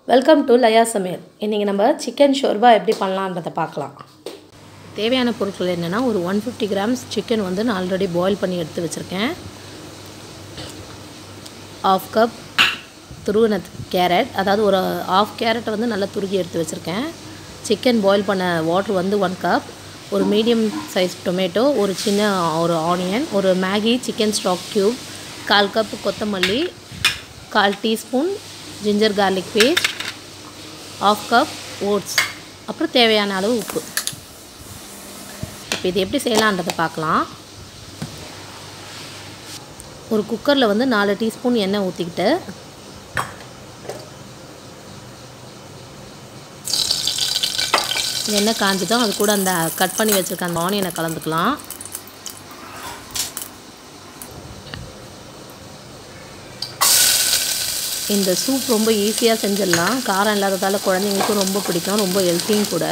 welcome to லயா சமையல் இன்றைக்கி நம்ம சிக்கன் ஷோர்பா எப்படி பண்ணலான்றதை பார்க்கலாம் தேவையான பொருட்கள் என்னென்னா ஒரு ஒன் ஃபிஃப்டி கிராம்ஸ் சிக்கன் வந்து நான் ஆல்ரெடி பாயில் பண்ணி எடுத்து வச்சுருக்கேன் ஆஃப் கப் துருவின கேரட் அதாவது ஒரு ஆஃப் கேரட்டை வந்து நல்லா துருகி எடுத்து வச்சுருக்கேன் சிக்கன் பாயில் பண்ண வாட்டர் வந்து ஒன் கப் ஒரு மீடியம் சைஸ் டொமேட்டோ ஒரு சின்ன ஒரு ஆனியன் ஒரு மேகி சிக்கன் ஸ்டாக் க்யூப் கால் கப் கொத்தமல்லி கால் teaspoon ginger garlic paste half cup oats அப்புறம் தேவையான அளவு உப்பு இப்போ இது எப்படி செய்யலான்றதை பார்க்கலாம் ஒரு குக்கரில் வந்து நாலு டீஸ்பூன் எண்ணெய் ஊற்றிக்கிட்டு எண்ணெய் காஞ்சதும் அது கூட அந்த கட் பண்ணி வச்சுருக்க அந்த ஆனியனை கலந்துக்கலாம் இந்த சூப் ரொம்ப ஈஸியாக செஞ்சிடலாம் காரம் இல்லாததால் குழந்தைங்களுக்கும் ரொம்ப பிடிக்கும் ரொம்ப ஹெல்த்தியும் கூட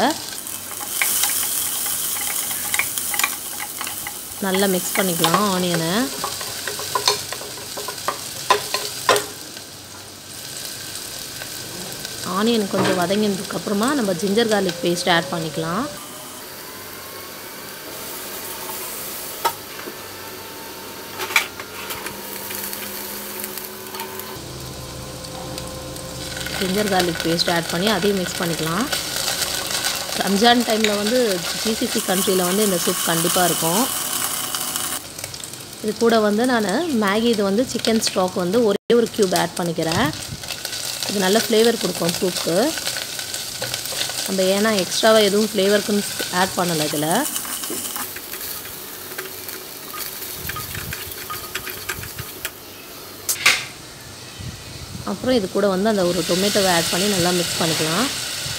நல்லா மிக்ஸ் பண்ணிக்கலாம் ஆனியனை ஆனியன் கொஞ்சம் வதங்கினதுக்கப்புறமா நம்ம ஜிஞ்சர் கார்லிக் பேஸ்ட் ஆட் பண்ணிக்கலாம் ஜிஞ்சர் கார்லிக் பேஸ்ட் ஆட் பண்ணி அதையும் மிக்ஸ் பண்ணிக்கலாம் ரம்ஜான் டைமில் வந்து ஜிசிசி கண்ட்ரியில் வந்து இந்த சூப் கண்டிப்பாக இருக்கும் இது கூட வந்து நான் மேகி இது வந்து சிக்கன் ஸ்டாக் வந்து ஒரே ஒரு க்யூப் ஆட் பண்ணிக்கிறேன் இது நல்ல ஃப்ளேவர் கொடுக்கும் சூப்புக்கு நம்ம ஏன்னா எக்ஸ்ட்ராவாக எதுவும் ஃப்ளேவருக்குன்னு ஆட் பண்ணலை இதில் அப்புறம் இது கூட வந்து அந்த ஒரு டொமேட்டோவை ஆட் பண்ணி நல்லா மிக்ஸ் பண்ணிக்கலாம்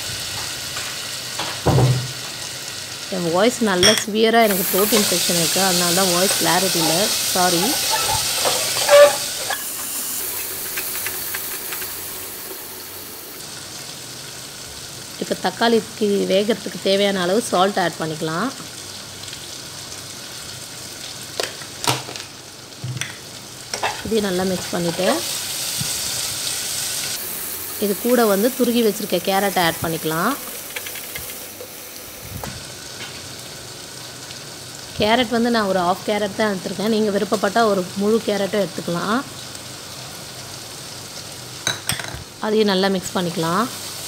என் வாய்ஸ் நல்லா சிவியராக எனக்கு த்ரோட் இன்ஃபெக்ஷன் இருக்குது அதனால தான் வாய்ஸ் கிளாரிட்டி இல்லை சாரி இப்போ தக்காளிக்கு வேகிறதுக்கு தேவையான அளவு சால்ட் ஆட் பண்ணிக்கலாம் இதையும் நல்லா மிக்ஸ் பண்ணிவிட்டு இது கூட வந்து துருகி வச்சுருக்க கேரட்டை ஆட் பண்ணிக்கலாம் கேரட் வந்து நான் ஒரு ஆஃப் கேரட் தான் எடுத்துருக்கேன் நீங்கள் விருப்பப்பட்டால் ஒரு முழு கேரட்டும் எடுத்துக்கலாம் அதையும் நல்லா மிக்ஸ் பண்ணிக்கலாம்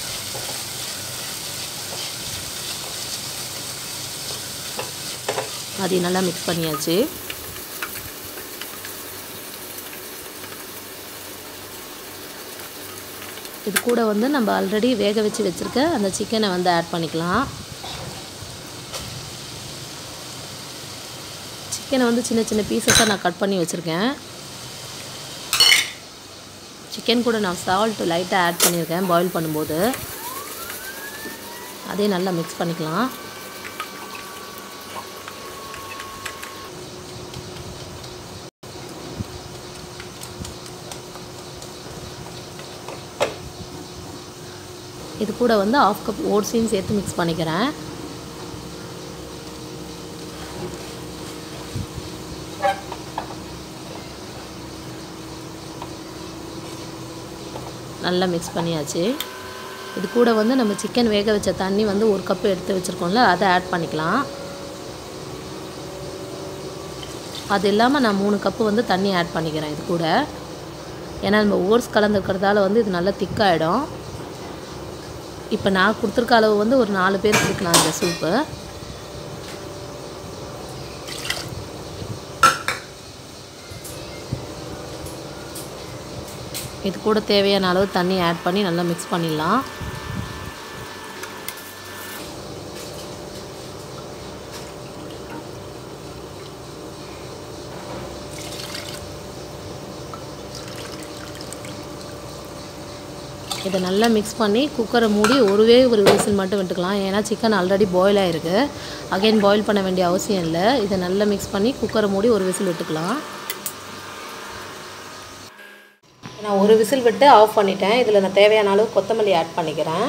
அதையும் நல்லா மிக்ஸ் பண்ணியாச்சு இது கூட வந்து நம்ம ஆல்ரெடி வேக வச்சு வச்சுருக்க அந்த சிக்கனை வந்து ஆட் பண்ணிக்கலாம் சிக்கனை வந்து சின்ன சின்ன பீசஸாக நான் கட் பண்ணி வச்சுருக்கேன் சிக்கன் கூட நான் சால்ட் லைட்டாக ஆட் பண்ணியிருக்கேன் பாயில் பண்ணும்போது அதையும் நல்லா மிக்ஸ் பண்ணிக்கலாம் இது கூட வந்து ஆஃப் கப் ஓட்ஸையும் சேர்த்து மிக்ஸ் பண்ணிக்கிறேன் நல்லா மிக்ஸ் பண்ணியாச்சு இது கூட வந்து நம்ம சிக்கன் வேக வச்ச தண்ணி வந்து ஒரு கப்பு எடுத்து வச்சுருக்கோம்ல அதை ஆட் பண்ணிக்கலாம் அது இல்லாமல் நான் மூணு கப்பு வந்து தண்ணி ஆட் பண்ணிக்கிறேன் இது கூட ஏன்னா நம்ம ஓட்ஸ் கலந்துருக்கிறதால வந்து இது நல்லா திக்காகிடும் இப்போ நான் கொடுத்துருக்க அளவு வந்து ஒரு நாலு பேர் கொடுக்கலாம் இந்த சூப்பு இது கூட தேவையான அளவு தண்ணி ஆட் பண்ணி நல்லா மிக்ஸ் பண்ணிடலாம் இதை நல்லா மிக்ஸ் பண்ணி குக்கரை மூடி ஒருவே ஒரு விசில் மட்டும் விட்டுக்கலாம் ஏன்னா சிக்கன் ஆல்ரெடி பாயில் ஆகிருக்கு அகைன் பாயில் பண்ண வேண்டிய அவசியம் இல்லை இதை நல்லா மிக்ஸ் பண்ணி குக்கரை மூடி ஒரு விசில் விட்டுக்கலாம் நான் ஒரு விசில் விட்டு ஆஃப் பண்ணிட்டேன் இதில் நான் தேவையான அளவு கொத்தமல்லி ஆட் பண்ணிக்கிறேன்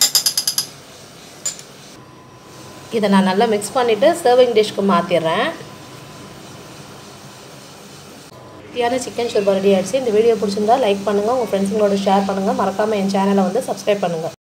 இதை நான் நல்லா மிக்ஸ் பண்ணிவிட்டு சர்விங் டிஷ்க்கு மாற்றிடுறேன் டேஸ்டியான சிக்கன் ஷோர்பா ரெடி ஆயிடுச்சு இந்த வீடியோ பிடிச்சிருந்தா லைக் பண்ணுங்கள் உங்கள் ஃப்ரெண்ட்ஸுங்களோட ஷேர் பண்ணுங்கள் மறக்காமல் என் சேனலை வந்து சப்ஸ்கிரைப் பண்ணுங்கள்